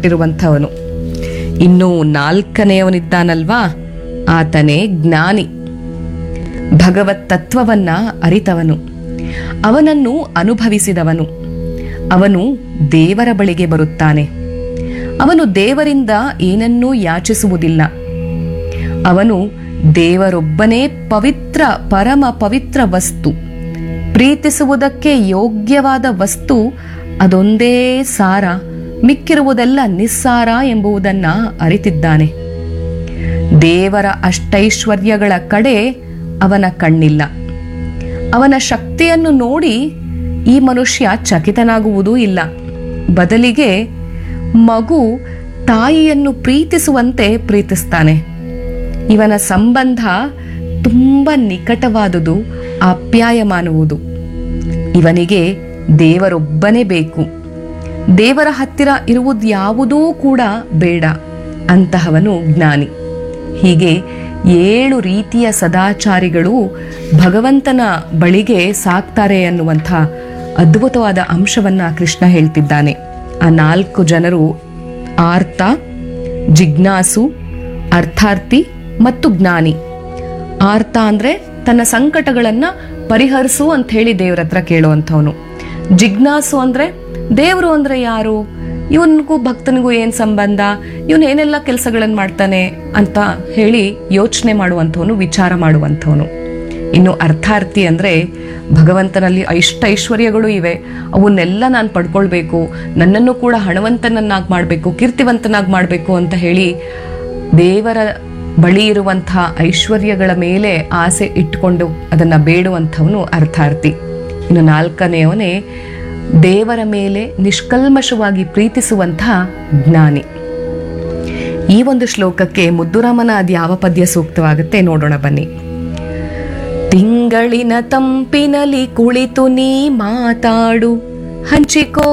ಪಟ್ಟಿರುವಂಥವನು ಇನ್ನು ನಾಲ್ಕನೆಯವನಿದ್ದಾನಲ್ವಾ ಆತನೇ ಜ್ಞಾನಿ ಭಗವತ್ ತತ್ವವನ್ನ ಅರಿತವನು ಅವನನ್ನು ಅನುಭವಿಸಿದವನು ಅವನು ದೇವರ ಬಳಿಗೆ ಬರುತ್ತಾನೆ ಅವನು ದೇವರಿಂದ ಏನನ್ನೂ ಯಾಚಿಸುವುದಿಲ್ಲ ಅವನು ದೇವರೊಬ್ಬನೇ ಪವಿತ್ರ ಪರಮ ಪವಿತ್ರ ವಸ್ತು ಪ್ರೀತಿಸುವುದಕ್ಕೆ ಯೋಗ್ಯವಾದ ವಸ್ತು ಅದೊಂದೇ ಸಾರ ಮಿಕ್ಕಿರುವುದೆಲ್ಲ ನಿಸ್ಸಾರ ಎಂಬುದನ್ನ ಅರಿತಿದ್ದಾನೆ ದೇವರ ಅಷ್ಟೈಶ್ವರ್ಯಗಳ ಕಡೆ ಅವನ ಕಣ್ಣಿಲ್ಲ ಅವನ ಶಕ್ತಿಯನ್ನು ನೋಡಿ ಈ ಮನುಷ್ಯ ಚಕಿತನಾಗುವುದೂ ಇಲ್ಲ ಬದಲಿಗೆ ಮಗು ತಾಯಿಯನ್ನು ಪ್ರೀತಿಸುವಂತೆ ಪ್ರೀತಿಸ್ತಾನೆ ಇವನ ಸಂಬಂಧ ತುಂಬ ನಿಕಟವಾದುದು ಆಪ್ಯಾಯಮಾನುವುದು ಇವನಿಗೆ ದೇವರೊಬ್ಬನೇ ಬೇಕು ದೇವರ ಹತ್ತಿರ ಇರುವುದು ಯಾವುದೂ ಕೂಡ ಬೇಡ ಅಂತಹವನು ಜ್ಞಾನಿ ಹೀಗೆ ಏಳು ರೀತಿಯ ಸದಾಚಾರಿಗಳು ಭಗವಂತನ ಬಳಿಗೆ ಸಾಕ್ತಾರೆ ಅನ್ನುವಂಥ ಅದ್ಭುತವಾದ ಅಂಶವನ್ನ ಕೃಷ್ಣ ಹೇಳ್ತಿದ್ದಾನೆ ಆ ನಾಲ್ಕು ಜನರು ಆರ್ತ ಜಿಜ್ಞಾಸು ಅರ್ಥಾರ್ಥಿ ಮತ್ತು ಜ್ಞಾನಿ ಆರ್ತ ಅಂದ್ರೆ ತನ್ನ ಸಂಕಟಗಳನ್ನ ಪರಿಹರಿಸು ಅಂತ ಹೇಳಿ ದೇವ್ರ ಹತ್ರ ಕೇಳುವಂಥವನು ಜಿಜ್ಞಾಸು ಅಂದ್ರೆ ದೇವರು ಅಂದ್ರೆ ಯಾರು ಇವನಿಗೂ ಭಕ್ತನಿಗೂ ಏನ್ ಸಂಬಂಧ ಇವನು ಏನೆಲ್ಲ ಕೆಲಸಗಳನ್ನು ಮಾಡ್ತಾನೆ ಅಂತ ಹೇಳಿ ಯೋಚನೆ ಮಾಡುವಂಥವನು ವಿಚಾರ ಮಾಡುವಂಥವನು ಇನ್ನು ಅರ್ಥಾರ್ಥಿ ಅಂದ್ರೆ ಭಗವಂತನಲ್ಲಿ ಇಷ್ಟ ಐಶ್ವರ್ಯಗಳು ಇವೆ ಅವನ್ನೆಲ್ಲ ನಾನು ಪಡ್ಕೊಳ್ಬೇಕು ನನ್ನನ್ನು ಕೂಡ ಹಣವಂತನನ್ನಾಗಿ ಮಾಡಬೇಕು ಕೀರ್ತಿವಂತನಾಗಿ ಮಾಡಬೇಕು ಅಂತ ಹೇಳಿ ದೇವರ ಬಳಿ ಇರುವಂತಹ ಐಶ್ವರ್ಯಗಳ ಮೇಲೆ ಆಸೆ ಇಟ್ಕೊಂಡು ಅದನ್ನ ಬೇಡುವಂಥವನು ಅರ್ಥಾರ್ಥಿ ಇನ್ನು ನಾಲ್ಕನೆಯವನೇ ದೇವರ ಮೇಲೆ ನಿಷ್ಕಲ್ಮಶವಾಗಿ ಪ್ರೀತಿಸುವಂತಹ ಜ್ಞಾನಿ ಈ ಒಂದು ಶ್ಲೋಕಕ್ಕೆ ಮುದ್ದುರಾಮನ ಅದು ಯಾವ ಪದ್ಯ ಸೂಕ್ತವಾಗುತ್ತೆ ನೋಡೋಣ ಬನ್ನಿ ತಿಂಗಳಿನ ತಂಪಿನಲ್ಲಿ ಕುಳಿತು ನೀ ಮಾತಾಡು ಹಂಚಿಕೋ